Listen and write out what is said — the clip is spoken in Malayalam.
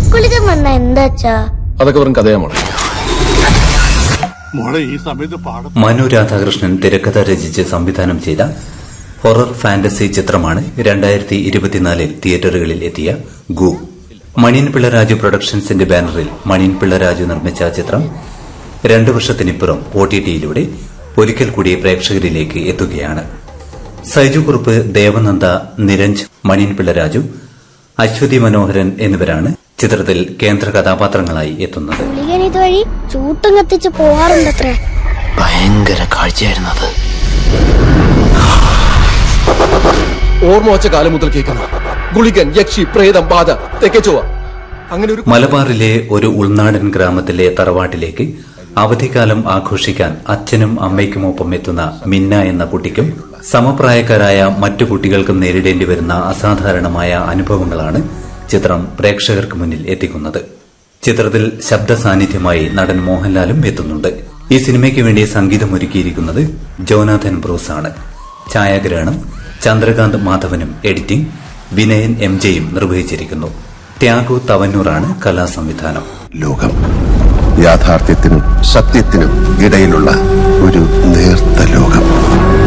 കുളിക്കാൻ വന്ന എന്താച്ചാ അതൊക്കെ വെറും കഥയാ മോളെ മോളെ ഈ സമയത്ത് പാടം മനു രാധാകൃഷ്ണൻ തിരക്കഥ രചിച്ച് സംവിധാനം ചെയ്ത ഹൊറർ ഫാന്റസി ചിത്രമാണ് രണ്ടായിരത്തി ഇരുപത്തിനാലിൽ തിയേറ്ററുകളിൽ എത്തിയ ഗു മണിയൻ പിള്ളരാജു പ്രൊഡക്ഷൻസിന്റെ ബാനറിൽ മണിയൻ പിള്ളരാജു നിർമ്മിച്ച ചിത്രം രണ്ടു വർഷത്തിനിപ്പുറം ഒ ടി ടിയിലൂടെ ഒരിക്കൽ കൂടി പ്രേക്ഷകരിലേക്ക് എത്തുകയാണ് സൈജു കുറുപ്പ് ദേവനന്ദ നിരഞ്ജ് മണിയൻ പിള്ളരാജു അശ്വതി മനോഹരൻ എന്നിവരാണ് ചിത്രത്തിൽ കേന്ദ്ര കഥാപാത്രങ്ങളായി എത്തുന്നത് ഗുളികൻ ഇതുവഴി ചൂട്ടും കത്തിച്ച് പോവാറുണ്ടത്രേ ഭയങ്കര കാഴ്ചയായിരുന്നു അത് ഓർമ്മ വച്ച കാലം മുതൽ കേൾക്കുന്നു ഗുളികൻ യക്ഷി പ്രേതം ബാധ തെക്കച്ചൊവ്വ അങ്ങനെ ഒരു മലബാറിലെ ഒരു ഉൾനാടൻ ഗ്രാമത്തിലെ തറവാട്ടിലേക്ക് അവധിക്കാലം ആഘോഷിക്കാൻ അച്ഛനും അമ്മയ്ക്കുമൊപ്പം എത്തുന്ന മിന്ന എന്ന കുട്ടിക്കും സമപ്രായക്കാരായ മറ്റു കുട്ടികൾക്കും നേരിടേണ്ടി വരുന്ന അസാധാരണമായ അനുഭവങ്ങളാണ് ചിത്രം പ്രേക്ഷകർക്ക് മുന്നിൽ എത്തിക്കുന്നത് ചിത്രത്തിൽ ശബ്ദ സാന്നിധ്യമായി നടൻ മോഹൻലാലും എത്തുന്നുണ്ട് ഈ സിനിമയ്ക്ക് വേണ്ടി സംഗീതമൊരുക്കിയിരിക്കുന്നത് ജോനാഥൻ ബ്രൂസ് ആണ് ഛായാഗ്രഹണം ചന്ദ്രകാന്ത് മാധവനും എഡിറ്റിംഗ് വിനയൻ എം ജെയും നിർവഹിച്ചിരിക്കുന്നു ത്യാഗു തവന്നൂറാണ് കലാസംവിധാനം ലോകം യാഥാർത്ഥ്യത്തിനും സത്യത്തിനും ഇടയിലുള്ള ഒരു നേർത്ത ലോകം